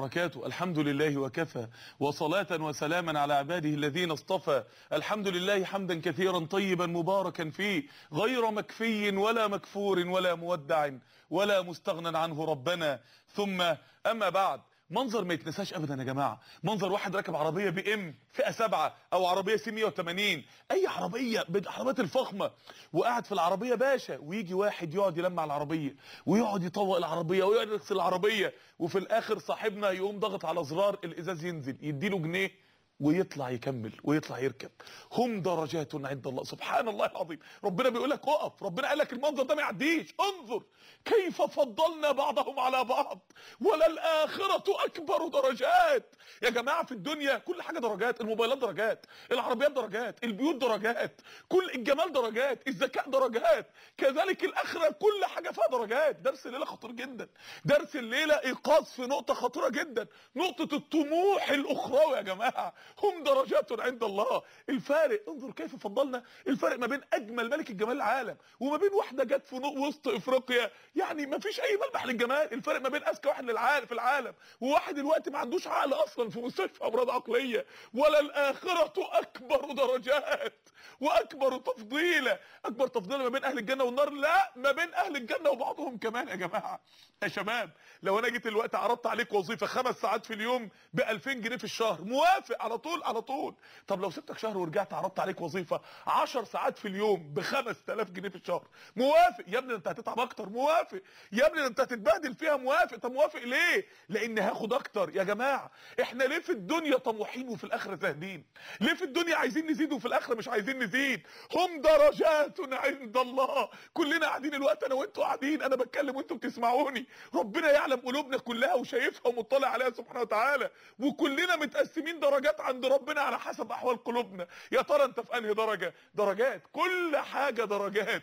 وبركاته الحمد لله وكفى وصلاة وسلاما على عباده الذين اصطفى الحمد لله حمدا كثيرا طيبا مباركا فيه غير مكفي ولا مكفور ولا مودع ولا مستغنى عنه ربنا ثم أما بعد منظر ما يتنساش ابدا يا جماعه منظر واحد راكب عربيه بي ام فئه 7 او عربيه سي 180 اي عربيه بالعربيات الفخمه وقاعد في العربيه باشا ويجي واحد يقعد يلمع العربيه ويقعد يطوق العربيه ويقعد يغسل العربيه وفي الاخر صاحبنا يقوم ضغط على زرار الازاز ينزل يديله جنيه ويطلع يكمل ويطلع يركب هم درجات عند الله سبحان الله العظيم ربنا بيقول لك اقف ربنا قال لك المنظر ده ما يعديش انظر كيف فضلنا بعضهم على بعض وللآخرة أكبر درجات يا جماعة في الدنيا كل حاجة درجات الموبايلات درجات العربيات درجات البيوت درجات كل الجمال درجات الذكاء درجات كذلك الآخرة كل حاجة فيها درجات درس الليلة خطير جدا درس الليلة إيقاظ في نقطة خطيرة جدا نقطة الطموح الأخروي يا جماعة هم درجات عند الله الفارق انظر كيف فضلنا الفارق ما بين أجمل ملك الجمال العالم وما بين واحدة جت في وسط إفريقيا يعني ما فيش أي ملمح للجمال الفرق ما بين أذكى واحد للعالم في العالم وواحد دلوقتي ما عندوش عقل أصلا في مستشفى أمراض عقلية ولا الآخرة أكبر درجات وأكبر تفضيلة أكبر تفضيلة ما بين أهل الجنة والنار لا ما بين أهل الجنة وبعضهم كمان يا جماعة يا شباب لو أنا جيت دلوقتي عرضت عليك وظيفة خمس ساعات في اليوم ب 2000 جنيه في الشهر موافق على طول على طول طب لو سبتك شهر ورجعت عرضت عليك وظيفة 10 ساعات في اليوم ب 5000 جنيه في الشهر موافق يا ابني انت هتتعب اكتر موافق يا ابني انت هتتبهدل فيها موافق طب موافق ليه لان هاخد اكتر يا جماعه احنا ليه في الدنيا طموحين وفي الاخره زاهدين ليه في الدنيا عايزين نزيد وفي الاخره مش عايزين نزيد هم درجات عند الله كلنا قاعدين الوقت انا وانتوا قاعدين انا بتكلم وانتوا بتسمعوني ربنا يعلم قلوبنا كلها وشايفها ومطلع عليها سبحانه وتعالى وكلنا متقسمين درجات عند ربنا على حسب احوال قلوبنا يا ترى انت في انهي درجه درجات كل حاجه درجات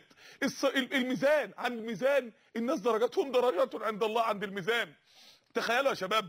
الميزان عن الميزان الناس درجاتهم درجات عند الله عند الميزان تخيلوا يا شباب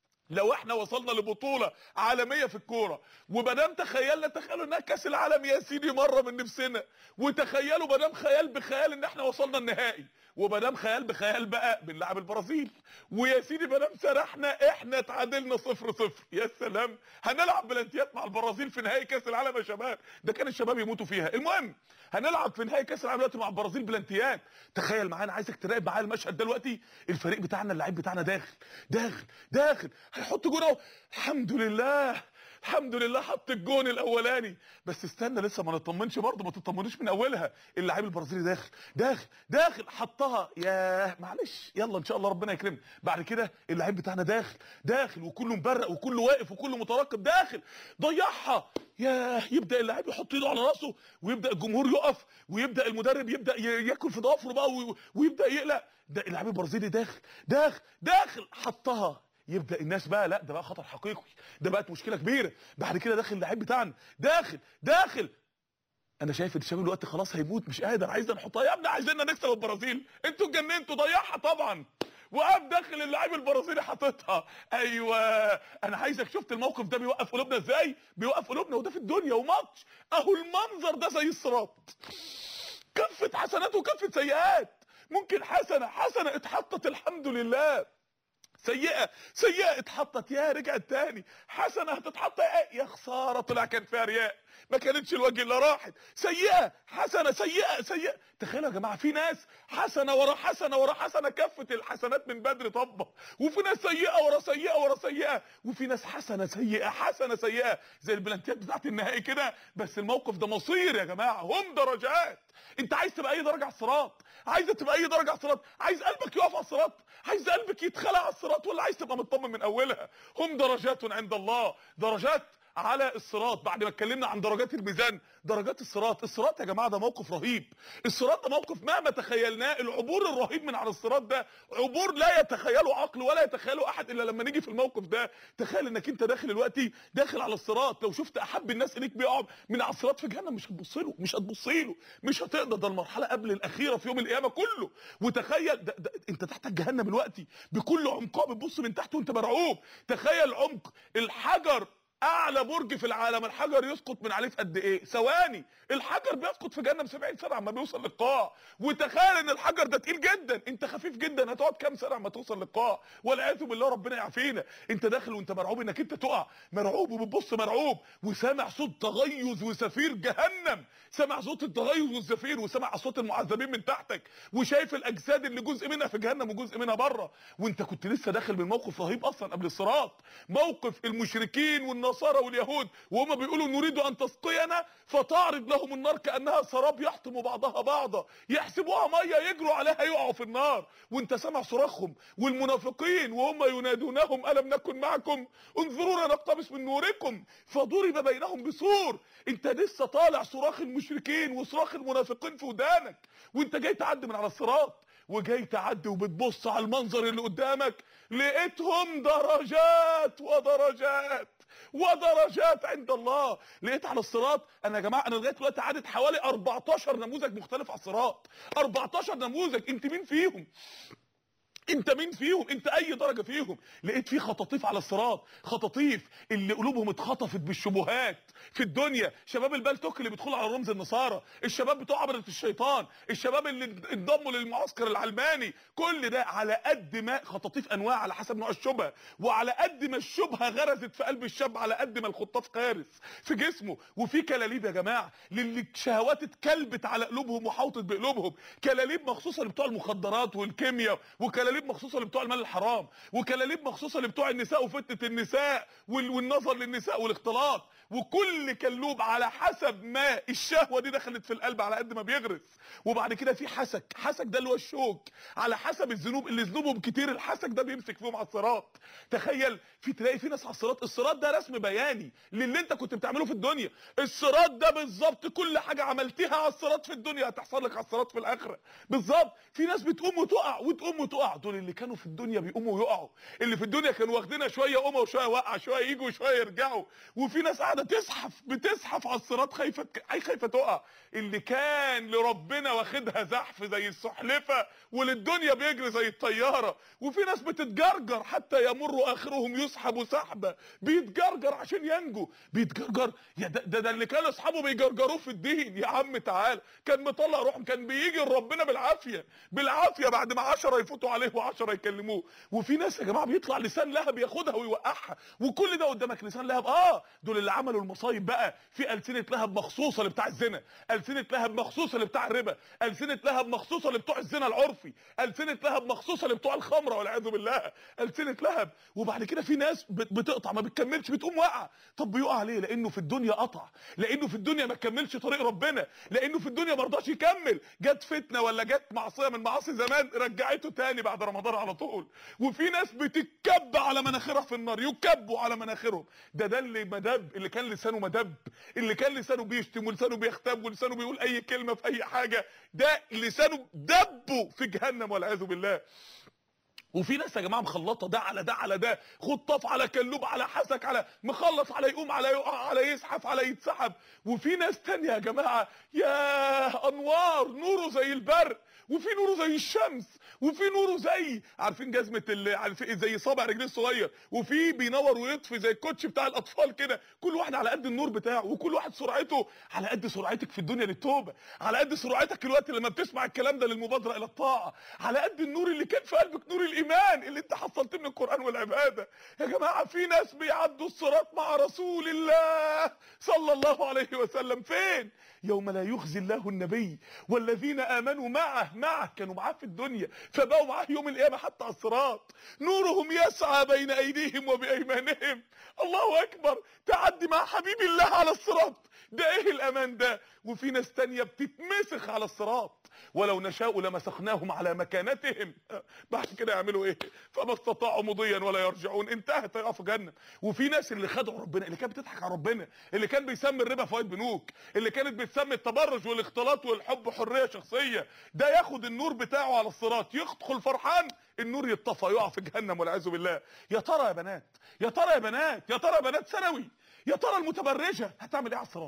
لو احنا وصلنا لبطوله عالميه في الكوره ومادام تخيلنا تخيلوا انها كاس العالم يا سيدي مره من نفسنا وتخيلوا مادام خيال بخيال ان احنا وصلنا النهائي ومادام خيال بخيال بقى بنلعب البرازيل ويا سيدي مادام سرحنا احنا اتعادلنا صفر صفر يا سلام هنلعب بلانتيات مع البرازيل في نهائي كاس العالم يا شباب ده كان الشباب يموتوا فيها المهم هنلعب في نهائي كاس العالم دلوقتي مع البرازيل بلانتيات تخيل معانا عايزك تراقب معايا المشهد ده دلوقتي الفريق بتاعنا اللعيب بتاعنا داخل داخل داخل هيحط جون اهو الحمد لله الحمد لله حط الجون الاولاني بس استنى لسه ما نطمنش برضه ما تطمنوش من اولها اللاعب البرازيلي داخل داخل داخل حطها ياه معلش يلا ان شاء الله ربنا يكرمنا بعد كده اللاعب بتاعنا داخل داخل وكله مبرق وكله واقف وكله مترقب داخل ضيعها ياه يبدا اللاعب يحط ايده على راسه ويبدا الجمهور يقف ويبدا المدرب يبدا ياكل في ضفره بقى ويبدا يقلق ده اللاعب البرازيلي داخل داخل داخل حطها يبدا الناس بقى لا ده بقى خطر حقيقي ده بقت مشكله كبيره بعد كده داخل اللعيب بتاعنا داخل داخل انا شايف ان الشباب دلوقتي خلاص هيموت مش قادر عايزنا نحطها يا ابني عايزيننا نكسب البرازيل انتوا اتجننتوا ضيعها طبعا وقام داخل اللاعب البرازيلي حاططها ايوه انا عايزك شفت الموقف ده بيوقف قلوبنا ازاي بيوقف قلوبنا وده في الدنيا وماتش اهو المنظر ده زي الصراط كفه حسنات وكفه سيئات ممكن حسنه حسنه اتحطت الحمد لله سيئة سيئة اتحطت يا رجعت تاني حسنة هتتحط يا خسارة طلع كان فيها رياء ما كانتش الوجه اللي راحت سيئة حسنة سيئة سيئة تخيلوا يا جماعة في ناس حسنة ورا حسنة ورا حسنة كفة الحسنات من بدر طبة وفي ناس سيئة ورا سيئة ورا سيئة وفي ناس حسنة سيئة حسنة سيئة زي البلانتيات بتاعت النهائي كده بس الموقف ده مصير يا جماعة هم درجات انت عايز تبقى اي درجة على الصراط عايزة تبقى اي درجة على الصراط عايز قلبك يقف على الصراط عايز قلبك يتخلع على الصراط ولا عايز تبقى مطمن من اولها هم درجات عند الله درجات على الصراط بعد ما اتكلمنا عن درجات الميزان درجات الصراط الصراط يا جماعه ده موقف رهيب الصراط ده موقف مهما تخيلناه العبور الرهيب من على الصراط ده عبور لا يتخيله عقل ولا يتخيله احد الا لما نيجي في الموقف ده تخيل انك انت داخل دلوقتي داخل على الصراط لو شفت احب الناس اليك بيقع من على الصراط في جهنم مش هتبص له مش هتبص له مش هتقدر ده المرحله قبل الاخيره في يوم القيامه كله وتخيل ده ده انت تحت جهنم دلوقتي بكل عمقها بتبص من تحت وانت مرعوب تخيل عمق الحجر اعلى برج في العالم الحجر يسقط من عليه في قد ايه ثواني الحجر بيسقط في جهنم 70 سنه عما بيوصل للقاع وتخيل ان الحجر ده تقيل جدا انت خفيف جدا هتقعد كام سنه عما توصل للقاع والعياذ بالله ربنا يعافينا انت داخل وانت مرعوب انك انت تقع مرعوب وبتبص مرعوب وسامع صوت تغيظ وزفير جهنم سامع صوت التغيظ والزفير وسامع اصوات المعذبين من تحتك وشايف الاجساد اللي جزء منها في جهنم وجزء منها بره وانت كنت لسه داخل من موقف رهيب اصلا قبل الصراط موقف المشركين والنصارى واليهود وهم بيقولوا نريد ان تسقينا فتعرض لهم النار كانها سراب يحطم بعضها بعضا يحسبوها ميه يجروا عليها يقعوا في النار وانت سامع صراخهم والمنافقين وهم ينادونهم الم نكن معكم انظرونا نقتبس من نوركم فضرب بينهم بسور انت لسه طالع صراخ المشركين وصراخ المنافقين في ودانك وانت جاي تعدي من على الصراط وجاي تعدي وبتبص على المنظر اللي قدامك لقيتهم درجات ودرجات ودرجات عند الله لقيت على الصراط انا يا جماعه انا لغايه دلوقتي عدد حوالي 14 نموذج مختلف على الصراط 14 نموذج انت مين فيهم انت مين فيهم انت اي درجه فيهم لقيت في خطاطيف على الصراط خطاطيف اللي قلوبهم اتخطفت بالشبهات في الدنيا شباب البلتوك اللي بيدخلوا على رمز النصارى الشباب بتوع عبره الشيطان الشباب اللي انضموا للمعسكر العلماني كل ده على قد ما خطاطيف انواع على حسب نوع الشبهه وعلى قد ما الشبهه غرزت في قلب الشاب على قد ما الخطاف غارس في جسمه وفي كلاليب يا جماعه للي الشهوات اتكلبت على قلوبهم وحوطت بقلوبهم كلاليب مخصوصه لبتوع المخدرات والكيمياء وكلاليب كلاليب مخصوصه لبتوع المال الحرام وكلاليب مخصوصه لبتوع النساء وفتنه النساء وال- والنظر للنساء والاختلاط وكل كلوب على حسب ما الشهوه دي دخلت في القلب على قد ما بيغرس وبعد كده في حسك حسك ده اللي هو الشوك على حسب الذنوب اللي ذنوبهم كتير الحسك ده بيمسك فيهم على الصراط تخيل في تلاقي في ناس على الصراط الصراط ده رسم بياني للي انت كنت بتعمله في الدنيا الصراط ده بالظبط كل حاجه عملتها على الصراط في الدنيا هتحصل لك على الصراط في الاخره بالظبط في ناس بتقوم وتقع وتقوم وتقع دول اللي كانوا في الدنيا بيقوموا ويقعوا اللي في الدنيا كانوا واخدينها شويه قومه وشويه وقع شويه يجوا وشويه يرجعوا وفي ناس قاعده تزحف بتزحف على الصراط خايفه اي خايفه تقع اللي كان لربنا واخدها زحف زي السحلفه وللدنيا بيجري زي الطياره وفي ناس بتتجرجر حتى يمر اخرهم يسحب سحبه بيتجرجر عشان ينجو بيتجرجر يا ده ده, ده اللي كان اصحابه بيجرجروه في الدين يا عم تعال كان مطلع روحهم كان بيجي لربنا بالعافيه بالعافيه بعد ما 10 يفوتوا عليه و10 يكلموه وفي ناس يا جماعه بيطلع لسان لهب ياخدها ويوقعها وكل ده قدامك لسان لهب اه دول اللي عملوا المصايب بقى في السنه لهب مخصوصه لبتاع الزنا السنه لهب مخصوصه لبتاع الربا السنه لهب مخصوصه لبتوع الزنا العرفي السنه لهب مخصوصه لبتوع الخمره والعياذ بالله السنه لهب وبعد كده في ناس بت- بتقطع ما بتكملش بتقوم واقعه طب بيقع ليه لانه في الدنيا قطع لانه في الدنيا ما كملش طريق ربنا لانه في الدنيا ما رضاش يكمل جت فتنه ولا جت معصيه من معاصي زمان رجعته تاني بعد رمضان على طول وفي ناس بتتكب على مناخرها في النار يكبوا على مناخرهم ده ده اللي مدب اللي كان لسانه مدب اللي كان لسانه بيشتم ولسانه بيختب ولسانه بيقول اي كلمه في اي حاجه ده لسانه دبه في جهنم والعياذ بالله وفي ناس يا جماعه مخلطه ده على ده على ده خطاف على كلوب على حسك على مخلص على يقوم على يقع على يزحف على يتسحب وفي ناس تانية يا جماعه يا انوار نوره زي البرق وفي نوره زي الشمس وفي نوره زي عارفين جزمه اللي عارفين زي صابع رجليه الصغير وفي بينور ويطفي زي الكوتش بتاع الاطفال كده كل واحد على قد النور بتاعه وكل واحد سرعته على قد سرعتك في الدنيا للتوبه على قد سرعتك الوقت لما بتسمع الكلام ده للمبادره الى الطاعه على قد النور اللي كان في قلبك نور الايمان اللي انت حصلت من القران والعباده يا جماعه في ناس بيعدوا الصراط مع رسول الله صلى الله عليه وسلم فين يوم لا يخزي الله النبي والذين امنوا معه معه كانوا معاه في الدنيا فبقوا معاه يوم القيامه حتى على الصراط نورهم يسعى بين ايديهم وبايمانهم الله اكبر تعدي مع حبيب الله على الصراط ده ايه الامان ده وفي ناس تانية بتتمسخ على الصراط ولو نشاء لمسخناهم على مكانتهم بعد كده يعملوا ايه فما استطاعوا مضيا ولا يرجعون انتهت يقفوا جنة وفي ناس اللي خدعوا ربنا اللي كانت بتضحك على ربنا اللي كان بيسمي الربا فوائد بنوك اللي كانت بتسمي التبرج والاختلاط والحب حريه شخصيه ده ياخد النور بتاعه على الصراط يدخل فرحان النور يطفى يقع في جهنم والعياذ بالله يا ترى يا بنات يا ترى يا بنات يا ترى يا بنات ثانوي يا ترى المتبرجه هتعمل ايه على الصراط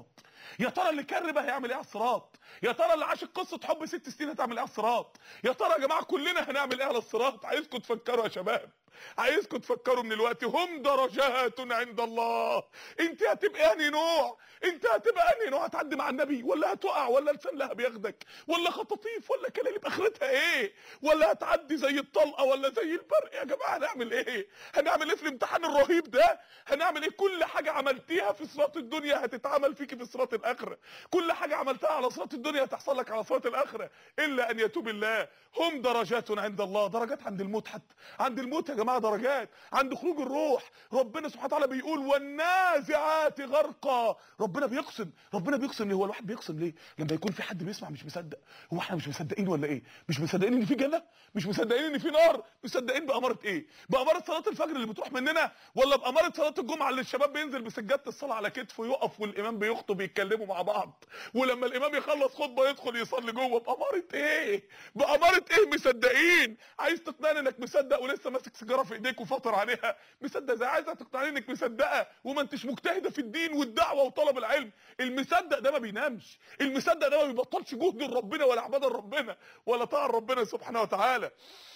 يا ترى اللي كان ربا هيعمل ايه على الصراط يا ترى اللي عاش قصه حب ست سنين هتعمل ايه على الصراط يا ترى يا جماعه كلنا هنعمل ايه على الصراط عايزكم تفكروا يا شباب عايزكم تفكروا من الوقت هم درجات عند الله انت هتبقى انهي نوع انت هتبقى انهي نوع هتعدي مع النبي ولا هتقع ولا لسان لهب ياخدك ولا خطاطيف ولا كلاليب اخرتها ايه ولا هتعدي زي الطلقه ولا زي البرق يا جماعه هنعمل ايه هنعمل ايه في الامتحان الرهيب ده هنعمل ايه كل حاجه عملتيها في صراط الدنيا هتتعمل فيكي في صراط الاخره كل حاجه عملتها على صراط الدنيا هتحصل لك على صراط الاخره الا ان يتوب الله هم درجات عند الله درجات عند الموت حتى عند الموت يا جماعه درجات عند خروج الروح ربنا سبحانه وتعالى بيقول والنازعات غرقا ربنا بيقسم ربنا بيقسم ليه هو الواحد بيقسم ليه لما يكون في حد بيسمع مش مصدق هو احنا مش مصدقين ولا ايه مش مصدقين ان في جنه مش مصدقين ان في نار مصدقين باماره ايه باماره صلاه الفجر اللي بتروح مننا ولا باماره صلاه الجمعه اللي الشباب بينزل بسجاده الصلاه على كتفه يقف والامام بيخطب يتكلموا مع بعض ولما الامام يخلص خطبه يدخل يصلي جوه باماره ايه باماره ايه مصدقين عايز تقنعني انك مصدق ولسه ماسك سيجاره في ايديك وفاطر عليها مصدق زي عايزه تقنعني انك مصدقه وما انتش مجتهده في الدين والدعوه وطلب العلم المصدق ده ما بينامش المصدق ده ما بيبطلش جهد لربنا ولا عباده لربنا ولا طاعه لربنا سبحانه وتعالى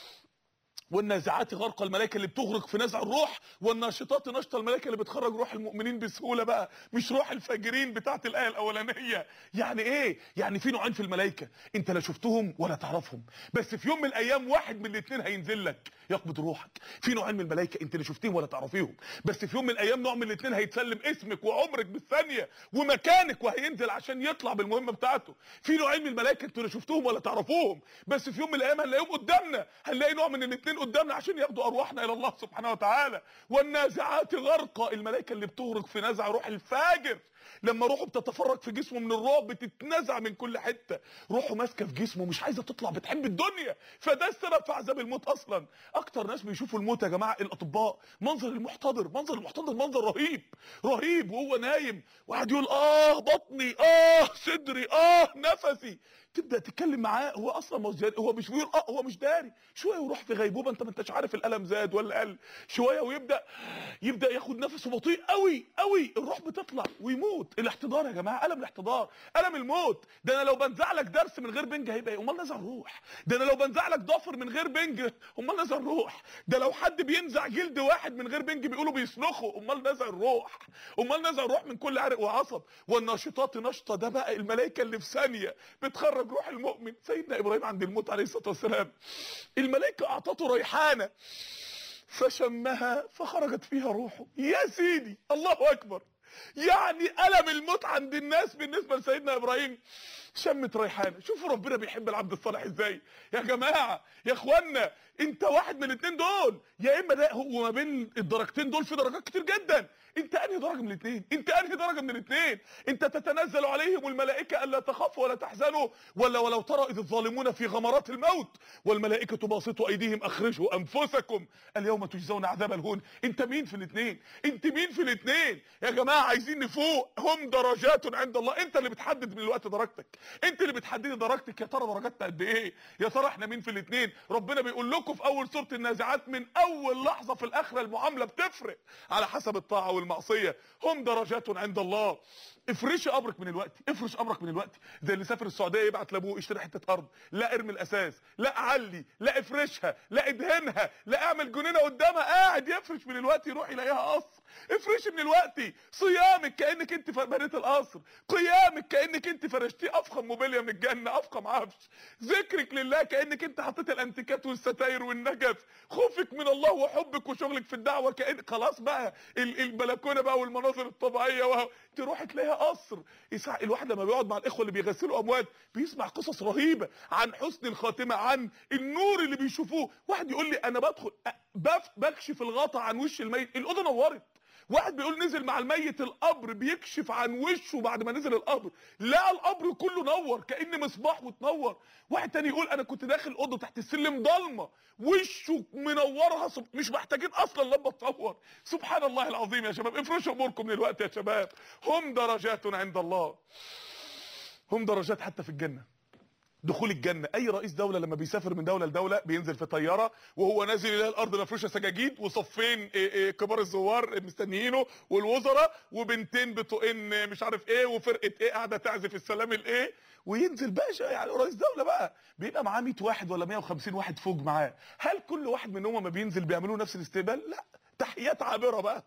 والنازعات غرق الملائكه اللي بتغرق في نزع الروح والناشطات نشط الملائكه اللي بتخرج روح المؤمنين بسهوله بقى مش روح الفاجرين بتاعت الايه الاولانيه يعني ايه يعني في نوعين في الملائكه انت لا شفتهم ولا تعرفهم بس في يوم من الايام واحد من الاثنين هينزل لك يقبض روحك في نوعين من الملائكه انت لا شفتهم ولا تعرفيهم بس في يوم من الايام نوع من الاثنين هيتسلم اسمك وعمرك بالثانيه ومكانك وهينزل عشان يطلع بالمهمه بتاعته في نوعين من الملائكه انتوا لا شفتوهم ولا تعرفوهم بس في يوم من الايام هنلاقيهم قدامنا هنلاقي نوع من الاثنين قدامنا عشان ياخدوا ارواحنا الى الله سبحانه وتعالى والنازعات غرقا الملائكه اللي بتغرق في نزع روح الفاجر لما روحه بتتفرج في جسمه من الرعب بتتنزع من كل حته روحه ماسكه في جسمه مش عايزه تطلع بتحب الدنيا فده السبب في عذاب الموت اصلا اكتر ناس بيشوفوا الموت يا جماعه الاطباء منظر المحتضر منظر المحتضر منظر رهيب رهيب وهو نايم وقاعد يقول اه بطني اه صدري اه نفسي تبدا تتكلم معاه هو اصلا مش داري هو مش بيقول اه هو مش داري شويه ويروح في غيبوبه انت ما انتش عارف الالم زاد ولا قل شويه ويبدا يبدا ياخد نفسه بطيء قوي قوي الروح بتطلع ويموت الاحتضار يا جماعه الم الاحتضار الم الموت ده انا لو بنزع لك درس من غير بنج هيبقى ايه امال نزع الروح ده انا لو بنزع لك ضفر من غير بنج امال نزع الروح ده لو حد بينزع جلد واحد من غير بنج بيقولوا بيسلخوا امال نزع الروح امال نزع الروح من كل عرق وعصب والناشطات نشطه ده بقى الملائكه اللي في ثانيه بتخرج روح المؤمن سيدنا ابراهيم عند الموت عليه الصلاه والسلام الملائكه اعطته ريحانه فشمها فخرجت فيها روحه يا سيدي الله اكبر يعني ألم الموت عند الناس بالنسبة لسيدنا إبراهيم شمت ريحانة شوفوا ربنا بيحب العبد الصالح ازاي يا جماعة يا اخوانا انت واحد من الاثنين دول يا اما ده هو ما بين الدرجتين دول في درجات كتير جدا انت انهي درجة من الاثنين انت انهي درجة من الاثنين انت تتنزل عليهم الملائكة الا تخافوا ولا تحزنوا ولا ولو ترى اذ الظالمون في غمرات الموت والملائكة باسطوا ايديهم اخرجوا انفسكم اليوم تجزون عذاب الهون انت مين في الاثنين انت مين في الاثنين يا جماعة عايزين نفوق هم درجات عند الله انت اللي بتحدد من الوقت درجتك انت اللي بتحددي درجتك يا ترى درجاتنا قد ايه يا ترى احنا مين في الاثنين ربنا بيقول لكم في اول سوره النازعات من اول لحظه في الاخره المعامله بتفرق على حسب الطاعه والمعصيه هم درجات عند الله افرشي قبرك من الوقت افرش قبرك من الوقت زي اللي سافر السعوديه يبعت لابوه اشتري حته ارض لا ارمي الاساس لا علي لا افرشها لا ادهنها لا اعمل جنينه قدامها قاعد يفرش من الوقت يروح يلاقيها قصر افرشي من الوقت صيامك كانك انت بنيت القصر قيامك كانك انت فرشتيه افخم موبيليا من الجنه افخم عفش ذكرك لله كانك انت حطيت الانتيكات والستاير والنجف خوفك من الله وحبك وشغلك في الدعوه كان خلاص بقى البلكونه بقى والمناظر الطبيعيه و... تروح تلاقيها قصر يسع... الواحد لما بيقعد مع الاخوه اللي بيغسلوا اموات بيسمع قصص رهيبه عن حسن الخاتمه عن النور اللي بيشوفوه واحد يقول لي انا بدخل بف... بكشف الغطا عن وش الميت الاوضه نورت واحد بيقول نزل مع الميت القبر بيكشف عن وشه بعد ما نزل القبر لقى القبر كله نور كان مصباح وتنور واحد تاني يقول انا كنت داخل اوضه تحت السلم ضلمه وشه منورها صب... مش محتاجين اصلا لمبه تنور سبحان الله العظيم يا شباب افرشوا اموركم من الوقت يا شباب هم درجات عند الله هم درجات حتى في الجنه دخول الجنة اي رئيس دولة لما بيسافر من دولة لدولة بينزل في طيارة وهو نازل يلاقي الارض مفروشة سجاجيد وصفين إيه إيه كبار الزوار مستنيينه والوزراء وبنتين بتوئن مش عارف ايه وفرقة ايه قاعدة تعزف السلام الايه وينزل باشا يعني رئيس دولة بقى بيبقى معاه 100 واحد ولا 150 واحد فوق معاه هل كل واحد منهم ما بينزل بيعملوا نفس الاستقبال لا تحيات عابرة بقى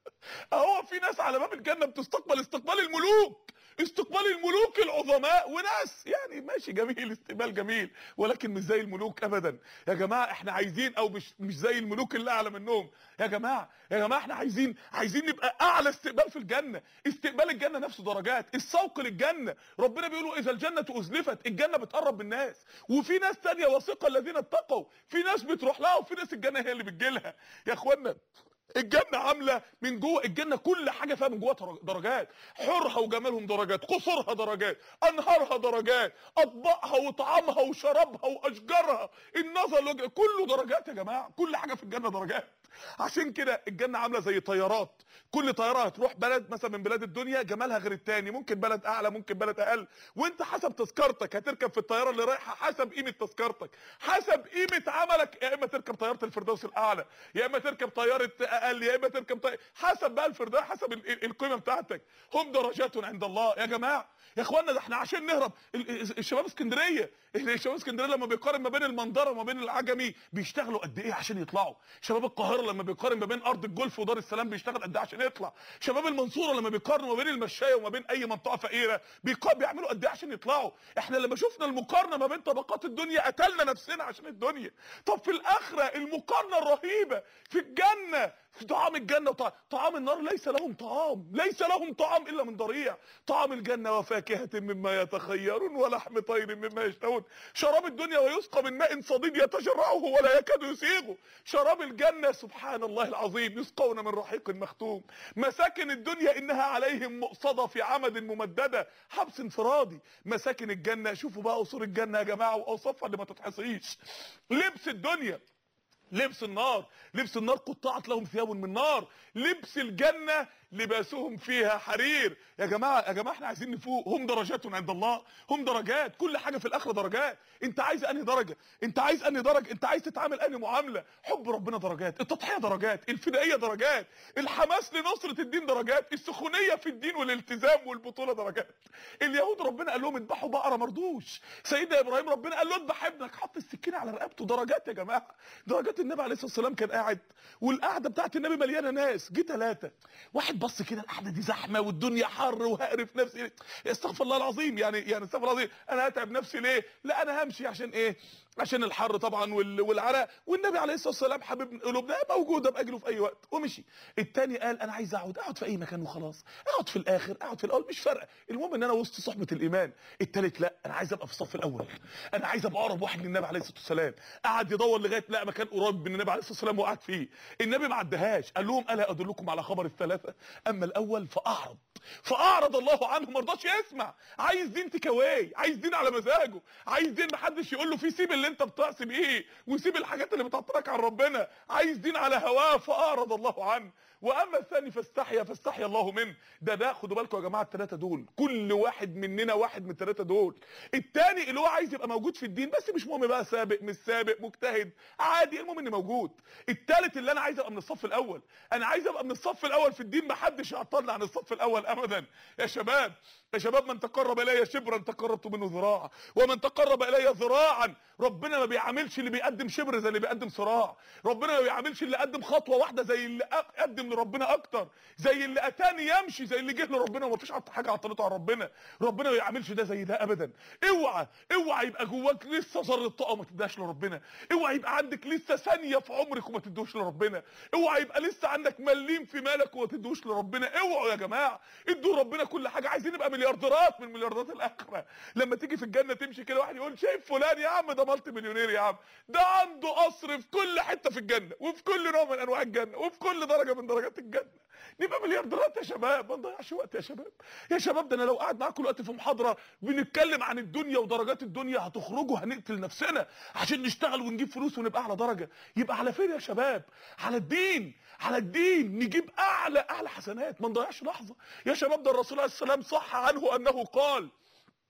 اهو في ناس على باب الجنة بتستقبل استقبال الملوك استقبال الملوك العظماء وناس يعني ماشي جميل استقبال جميل ولكن مش زي الملوك ابدا يا جماعه احنا عايزين او مش مش زي الملوك اللي اعلى منهم يا جماعه يا جماعه احنا عايزين عايزين نبقى اعلى استقبال في الجنه استقبال الجنه نفسه درجات السوق للجنه ربنا بيقولوا اذا الجنه ازلفت الجنه بتقرب من الناس وفي ناس تانية وثيقه الذين اتقوا في ناس بتروح لها وفي ناس الجنه هي اللي بتجيلها يا اخوانا الجنة عاملة من جوه الجنة كل حاجة فيها من جوه درجات حورها وجمالهم درجات قصورها درجات انهارها درجات اطباقها وطعامها وشرابها واشجارها النظر لوجه كله درجات يا جماعة كل حاجة في الجنة درجات عشان كده الجنة عاملة زي طيارات كل طيارة هتروح بلد مثلا من بلاد الدنيا جمالها غير التاني ممكن بلد اعلى ممكن بلد اقل وانت حسب تذكرتك هتركب في الطيارة اللي رايحة حسب قيمة تذكرتك حسب قيمة عملك يا اما تركب طيارة الفردوس الاعلى يا اما تركب طيارة اقل يا اما تركب طيارة حسب بقى الفردوس حسب ال- ال- القيمة بتاعتك هم درجات عند الله يا جماعة يا اخوانا ده احنا عشان نهرب ال- ال- الشباب اسكندريه الشباب اسكندريه لما بيقارن ما بين المنظره وما بين العجمي بيشتغلوا قد ايه عشان يطلعوا شباب القاهره لما بيقارن ما بين ارض الجولف ودار السلام بيشتغل قد ايه عشان يطلع شباب المنصوره لما بيقارنوا ما بين المشايه وما بين اي منطقه فقيره بيقا- بيعملوا قد ايه عشان يطلعوا احنا لما شفنا المقارنه ما بين طبقات الدنيا قتلنا نفسنا عشان الدنيا طب في الاخره المقارنه الرهيبه في الجنه في طعام الجنه وطعام طعام النار ليس لهم طعام ليس لهم طعام الا من ضريع طعام الجنه وفاكهه مما يتخيرون ولحم طير مما يشتهون شراب الدنيا ويسقى من ماء صديد يتجرعه ولا يكاد يسيغه شراب الجنه سبحان الله العظيم يسقون من رحيق مختوم مساكن الدنيا انها عليهم مؤصده في عمد ممدده حبس انفرادي مساكن الجنه شوفوا بقى قصور الجنه يا جماعه واوصافها اللي ما تتحصيش لبس الدنيا لبس النار لبس النار قطعت لهم ثياب من نار لبس الجنة لباسهم فيها حرير يا جماعة يا جماعة احنا عايزين نفوق هم درجات عند الله هم درجات كل حاجة في الاخرة درجات انت عايز انهي درجة انت عايز انهي درجة انت عايز تتعامل انهي معاملة حب ربنا درجات التضحية درجات الفدائية درجات الحماس لنصرة الدين درجات السخونية في الدين والالتزام والبطولة درجات اليهود ربنا قال لهم اذبحوا بقرة مردوش سيدنا ابراهيم ربنا قال له اذبح ابنك حط السكينة على رقبته درجات يا جماعة درجات النبي عليه الصلاة والسلام كان قاعد والقعدة بتاعت النبي مليانة ناس جه ثلاثة واحد بص كده القعدة دي زحمة والدنيا حر وهقرف نفسي استغفر الله العظيم يعني يعني استغفر الله العظيم انا هتعب نفسي ليه لا انا همشي عشان ايه عشان الحر طبعا وال- والعرق والنبي عليه الصلاه والسلام حبيب قلوبنا موجوده باجله في اي وقت ومشي التاني قال انا عايز اقعد اقعد في اي مكان وخلاص اقعد في الاخر اقعد في الاول مش فارقه المهم ان انا وسط صحبه الايمان التالت لا انا عايز ابقى في الصف الاول انا عايز ابقى اقرب واحد للنبي عليه الصلاه والسلام قعد يدور لغايه لقى مكان قريب من النبي عليه الصلاه والسلام وقعد فيه النبي ما عدهاش قال لهم الا ادلكم على خبر الثلاثه اما الاول فاعرض فاعرض الله عنه ما رضاش يسمع عايز دين تكاواي عايز دين على مزاجه عايز دين محدش يقول له فيه سيب اللي انت بتعصي بيه وسيب الحاجات اللي بتعطلك عن ربنا عايز دين على هواه فاعرض الله عنه واما الثاني فاستحيا فاستحيا الله منه ده ده خدوا بالكم يا جماعه الثلاثه دول كل واحد مننا واحد من الثلاثه دول الثاني اللي هو عايز يبقى موجود في الدين بس مش مهم بقى سابق مش سابق مجتهد عادي المهم اني موجود الثالث اللي انا عايز ابقى من الصف الاول انا عايز ابقى من الصف الاول في الدين محدش يعطلني عن الصف الاول ابدا يا شباب يا شباب من تقرب الي شبرا تقربت منه ذراعا ومن تقرب الي ذراعا ربنا ما بيعاملش اللي بيقدم شبر زي اللي بيقدم صراع ربنا ما بيعاملش اللي قدم خطوه واحده زي اللي أ- قدم لربنا اكتر زي اللي اتاني يمشي زي اللي جه لربنا وما فيش حاجه عطلته عن ربنا ربنا ما بيعاملش ده زي ده ابدا اوعى اوعى يبقى جواك لسه ذره طاقه ما تديهاش لربنا اوعى يبقى عندك لسه ثانيه في عمرك وما تدوش لربنا اوعى يبقى لسه عندك مليم في مالك وما تدوش لربنا اوعوا يا جماعه ادوا ربنا كل حاجه عايزين نبقى مليارديرات من مليارديرات الاخره لما تيجي في الجنه تمشي كده واحد يقول شايف فلان يا عم ده مالتي مليونير يا عم ده عنده قصر في كل حته في الجنه وفي كل نوع من انواع الجنه وفي كل درجه من درجات الجنه نبقى مليارديرات يا شباب ما نضيعش وقت يا شباب يا شباب ده انا لو قاعد معاكم دلوقتي في محاضره بنتكلم عن الدنيا ودرجات الدنيا هتخرجوا هنقتل نفسنا عشان نشتغل ونجيب فلوس ونبقى اعلى درجه يبقى على فين يا شباب على الدين على الدين نجيب اعلى اعلى حسنات ما نضيعش لحظه يا شباب ده الرسول عليه السلام صح عنه انه قال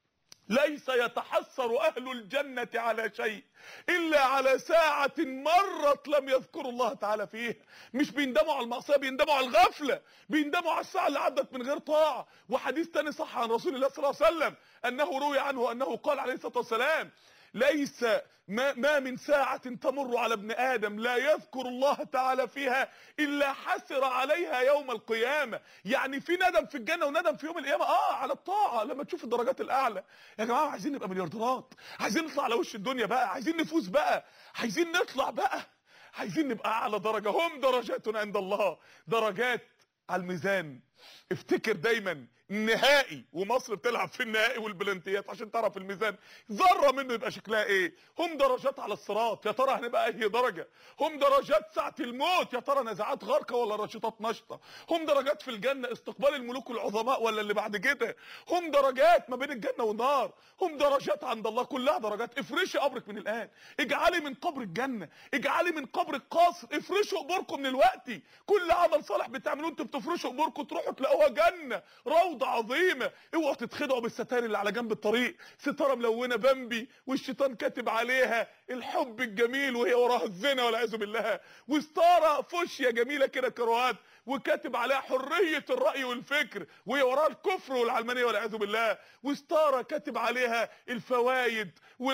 ليس يتحسر اهل الجنه على شيء الا على ساعه مرت لم يذكروا الله تعالى فيها مش بيندموا على المعصيه بيندموا على الغفله بيندموا على الساعه اللي عدت من غير طاعه وحديث تاني صح عن رسول الله صلى الله عليه وسلم انه روي عنه انه قال عليه الصلاه والسلام ليس ما, ما من ساعة تمر على ابن آدم لا يذكر الله تعالى فيها إلا حسر عليها يوم القيامة يعني في ندم في الجنة وندم في يوم القيامة آه على الطاعة لما تشوف الدرجات الأعلى يا جماعة عايزين نبقى مليارديرات عايزين نطلع على وش الدنيا بقى عايزين نفوز بقى عايزين نطلع بقى عايزين نبقى أعلى درجة هم درجات عند الله درجات على الميزان افتكر دايما النهائي ومصر بتلعب في النهائي والبلنتيات عشان تعرف الميزان ذره منه يبقى شكلها ايه هم درجات على الصراط يا ترى هنبقى اي درجه هم درجات ساعه الموت يا ترى نزعات غارقه ولا رشيطات نشطه هم درجات في الجنه استقبال الملوك العظماء ولا اللي بعد كده هم درجات ما بين الجنه والنار هم درجات عند الله كلها درجات افرشي قبرك من الان اجعلي من قبر الجنه اجعلي من قبر القصر افرشوا قبوركم من الوقت كل عمل صالح بتعملوه انتوا بتفرشوا قبوركم تروحوا تلاقوها جنه روضه عظيمه اوعوا تتخدعوا بالستائر اللي على جنب الطريق ستاره ملونه بامبي والشيطان كاتب عليها الحب الجميل وهي وراها الزنا والعياذ بالله وستاره فوشيا جميله كده كروات وكاتب عليها حريه الراي والفكر وهي وراها الكفر والعلمانيه والعياذ بالله وستاره كاتب عليها الفوايد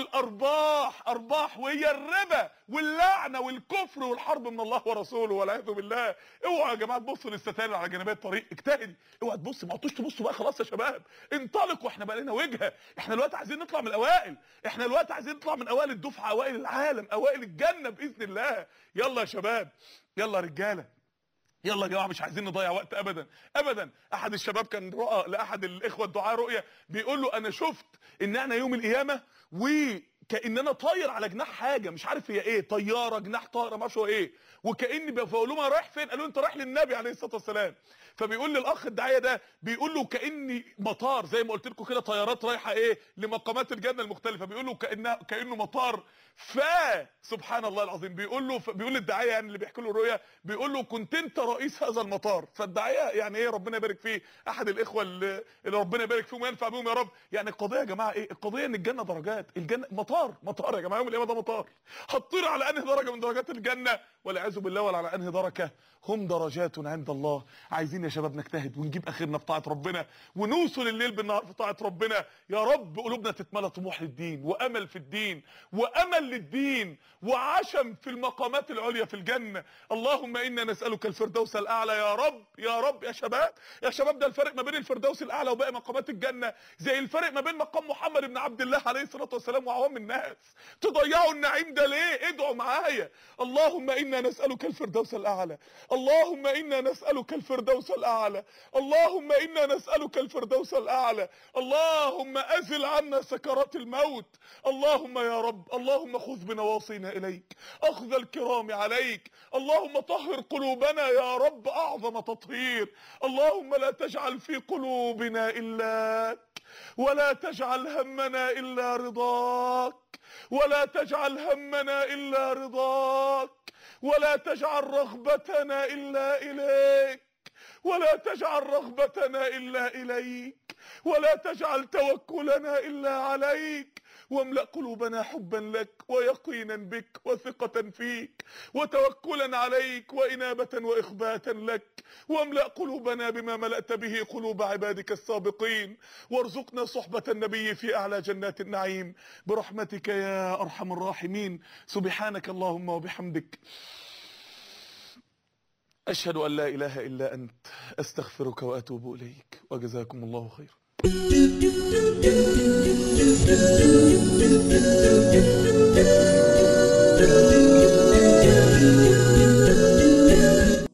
والارباح ارباح وهي الربا واللعنه والكفر والحرب من الله ورسوله والعياذ بالله اوعوا يا جماعه تبصوا للستائر على جانبي الطريق اجتهدي اوعى تبص ما عدتوش تبصوا بقى خلاص يا شباب انطلقوا احنا بقى لنا وجهه احنا دلوقتي عايزين نطلع من الاوائل احنا دلوقتي عايزين نطلع من اوائل الدفعه اوائل العالم اوائل الجنه باذن الله يلا يا شباب يلا يا رجاله يلا يا جماعه مش عايزين نضيع وقت ابدا ابدا احد الشباب كان رؤى لاحد الاخوه الدعاء رؤيه بيقول له انا شفت ان انا يوم القيامه وكان انا طاير على جناح حاجه مش عارف هي ايه طياره جناح طائره ما اعرفش هو ايه وكاني بقول لهم انا رايح فين قالوا انت رايح للنبي عليه الصلاه والسلام فبيقول لي الاخ الداعيه ده بيقول له كاني مطار زي ما قلت لكم كده طيارات رايحه ايه لمقامات الجنه المختلفه بيقول له كانها كانه مطار ف سبحان الله العظيم بيقول له بيقول للداعيه يعني اللي بيحكي له الرؤيا بيقول له كنت انت رئيس هذا المطار فالداعيه يعني ايه ربنا يبارك فيه احد الاخوه اللي, اللي ربنا يبارك فيهم وينفع بيهم يا رب يعني القضيه يا جماعه ايه القضيه ان الجنه درجات الجنه مطار مطار يا جماعه يوم القيامه ده مطار هتطير على انهي درجه من درجات الجنه والعياذ بالله ولا على انهي درجه هم درجات عند الله عايزين يا شباب نجتهد ونجيب اخرنا في طاعه ربنا ونوصل الليل بالنهار في طاعه ربنا يا رب قلوبنا تتملى طموح للدين وامل في الدين وامل للدين وعشم في المقامات العليا في الجنه اللهم انا نسالك الفردوس الاعلى يا رب يا رب يا شباب يا شباب ده الفرق ما بين الفردوس الاعلى وباقي مقامات الجنه زي الفرق ما بين مقام محمد بن عبد الله عليه الصلاه والسلام وعوام الناس تضيعوا النعيم ده ليه ادعوا معايا اللهم انا نسالك الفردوس الاعلى اللهم انا نسالك الفردوس الاعلى اللهم انا نسالك الفردوس الاعلى اللهم ازل عنا سكرات الموت اللهم يا رب اللهم خذ بنواصينا اليك اخذ الكرام عليك اللهم طهر قلوبنا يا رب اعظم تطهير اللهم لا تجعل في قلوبنا الا ولا تجعل همنا الا رضاك ولا تجعل همنا الا رضاك ولا تجعل رغبتنا الا اليك ولا تجعل رغبتنا الا اليك ولا تجعل توكلنا الا عليك واملأ قلوبنا حبا لك ويقينا بك وثقة فيك وتوكلا عليك وإنابة وإخباتا لك واملأ قلوبنا بما ملأت به قلوب عبادك السابقين وارزقنا صحبة النبي في أعلى جنات النعيم برحمتك يا أرحم الراحمين سبحانك اللهم وبحمدك أشهد أن لا إله إلا أنت أستغفرك وأتوب إليك وجزاكم الله خيرا Thank you.